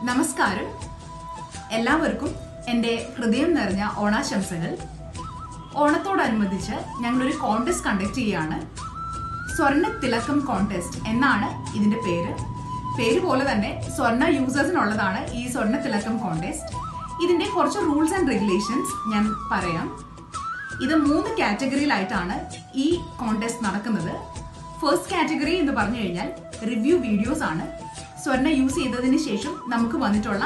നമസ്കാരം എല്ലാവർക്കും എൻ്റെ ഹൃദയം നിറഞ്ഞ ഓണാശംസകൾ ഓണത്തോടനുബന്ധിച്ച് ഞങ്ങളൊരു കോൺടെസ്റ്റ് കണ്ടക്ട് ചെയ്യുകയാണ് സ്വർണ്ണ തിലക്കം കോൺടെസ്റ്റ് എന്നാണ് ഇതിന്റെ പേര് പേര് പോലെ തന്നെ സ്വർണ്ണ യൂസേഴ്സിനുള്ളതാണ് ഈ സ്വർണ്ണ തിലക്കം കോൺടെസ്റ്റ് ഇതിന്റെ കുറച്ച് റൂൾസ് ആൻഡ് റെഗുലേഷൻസ് ഞാൻ പറയാം ഇത് മൂന്ന് കാറ്റഗറിയിലായിട്ടാണ് ഈ കോൺടെസ്റ്റ് നടക്കുന്നത് ഫസ്റ്റ് കാറ്റഗറി എന്ന് പറഞ്ഞു കഴിഞ്ഞാൽ റിവ്യൂ വീഡിയോസ് ആണ് സ്വർണ്ണ യൂസ് ചെയ്തതിന് ശേഷം നമുക്ക് വന്നിട്ടുള്ള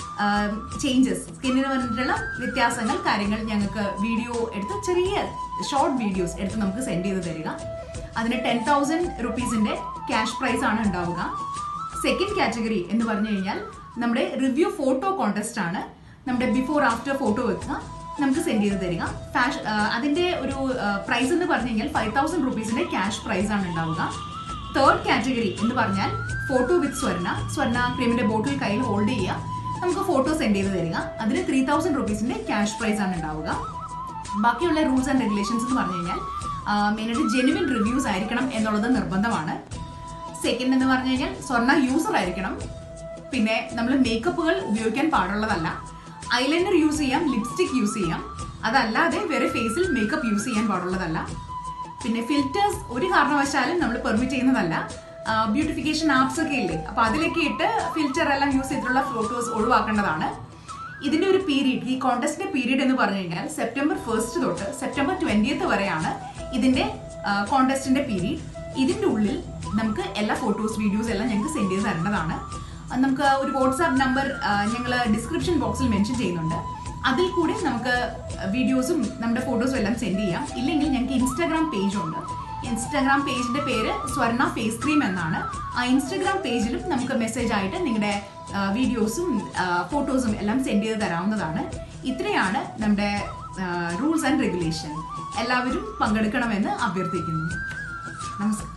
ചേഞ്ചസ് സ്കിന്നിന് വന്നിട്ടുള്ള വ്യത്യാസങ്ങൾ കാര്യങ്ങൾ ഞങ്ങൾക്ക് വീഡിയോ എടുത്ത് ചെറിയ ഷോർട്ട് വീഡിയോസ് എടുത്ത് നമുക്ക് സെൻഡ് ചെയ്ത് തരിക അതിന് ടെൻ തൗസൻഡ് റുപ്പീസിന്റെ ക്യാഷ് പ്രൈസ് ആണ് ഉണ്ടാവുക സെക്കൻഡ് കാറ്റഗറി എന്ന് പറഞ്ഞു കഴിഞ്ഞാൽ നമ്മുടെ റിവ്യൂ ഫോട്ടോ കോൺടെസ്റ്റ് ആണ് നമ്മുടെ ബിഫോർ ആഫ്റ്റർ ഫോട്ടോ വെക്കുക നമുക്ക് സെൻഡ് ചെയ്ത് തരിക ഫാഷ് അതിന്റെ ഒരു പ്രൈസ് എന്ന് പറഞ്ഞു കഴിഞ്ഞാൽ ഫൈവ് തൗസൻഡ് റുപ്പീസിന്റെ ക്യാഷ് പ്രൈസ് ആണ് ഉണ്ടാവുക തേർഡ് കാറ്റഗറി എന്ന് പറഞ്ഞാൽ ഫോട്ടോ വിത്ത് സ്വർണ്ണ സ്വർണ്ണ ക്രീമിന്റെ ബോട്ടിൽ കയ്യിൽ ഹോൾഡ് ചെയ്യുക നമുക്ക് ഫോട്ടോ സെൻഡ് ചെയ്ത് തരിക അതിന് ത്രീ തൗസൻഡ് റുപ്പീസിന്റെ ക്യാഷ് പ്രൈസ് ആണ് ഉണ്ടാവുക ബാക്കിയുള്ള റൂൾസ് ആൻഡ് റെഗുലേഷൻസ് എന്ന് പറഞ്ഞു കഴിഞ്ഞാൽ മെയിനായിട്ട് ജെനുവിൻ റിവ്യൂസ് ആയിരിക്കണം എന്നുള്ളത് നിർബന്ധമാണ് സെക്കൻഡ് എന്ന് പറഞ്ഞു കഴിഞ്ഞാൽ സ്വർണ്ണ യൂസർ ആയിരിക്കണം പിന്നെ നമ്മൾ മേക്കപ്പുകൾ ഉപയോഗിക്കാൻ പാടുള്ളതല്ല ഐലൈനർ യൂസ് ചെയ്യാം ലിപ്സ്റ്റിക് യൂസ് ചെയ്യാം അതല്ലാതെ വേറെ ഫേസിൽ മേക്കപ്പ് യൂസ് ചെയ്യാൻ പാടുള്ളതല്ല പിന്നെ ഫിൽറ്റേഴ്സ് ഒരു കാരണവശാലും നമ്മൾ പെർമിറ്റ് ചെയ്യുന്നതല്ല ബ്യൂട്ടിഫിക്കേഷൻ ആപ്സ് ഒക്കെ ഇല്ലേ അപ്പൊ അതിലൊക്കെ ഇട്ട് ഫിൽറ്റർ എല്ലാം യൂസ് ചെയ്തിട്ടുള്ള ഫോട്ടോസ് ഒഴിവാക്കേണ്ടതാണ് ഇതിന്റെ ഒരു പീരീഡ് ഈ കോൺടെസ്റ്റിന്റെ പീരീഡ് എന്ന് പറഞ്ഞു കഴിഞ്ഞാൽ സെപ്റ്റംബർ ഫസ്റ്റ് തൊട്ട് സെപ്റ്റംബർ ട്വന്റിയത്ത് വരെയാണ് ഇതിന്റെ കോൺടെസ്റ്റിന്റെ പീരീഡ് ഇതിന്റെ ഉള്ളിൽ നമുക്ക് എല്ലാ ഫോട്ടോസ് വീഡിയോസ് എല്ലാം ഞങ്ങൾക്ക് സെൻഡ് ചെയ്ത് തരേണ്ടതാണ് അത് നമുക്ക് ഒരു വാട്സാപ്പ് നമ്പർ ഞങ്ങൾ ഡിസ്ക്രിപ്ഷൻ ബോക്സിൽ മെൻഷൻ ചെയ്യുന്നുണ്ട് അതിൽ കൂടി നമുക്ക് വീഡിയോസും നമ്മുടെ ഫോട്ടോസും എല്ലാം സെൻഡ് ചെയ്യാം ഇല്ലെങ്കിൽ ഞങ്ങൾക്ക് ഇൻസ്റ്റാഗ്രാം പേജ് ഉണ്ട് ഇൻസ്റ്റാഗ്രാം പേജിന്റെ പേര് സ്വർണ ഫേസ് ക്രീം എന്നാണ് ആ ഇൻസ്റ്റാഗ്രാം പേജിലും നമുക്ക് മെസ്സേജ് ആയിട്ട് നിങ്ങളുടെ വീഡിയോസും ഫോട്ടോസും എല്ലാം സെൻഡ് ചെയ്ത് തരാവുന്നതാണ് ഇത്രയാണ് നമ്മുടെ റൂൾസ് ആൻഡ് റെഗുലേഷൻ എല്ലാവരും പങ്കെടുക്കണമെന്ന് അഭ്യർത്ഥിക്കുന്നു നമസ്കാരം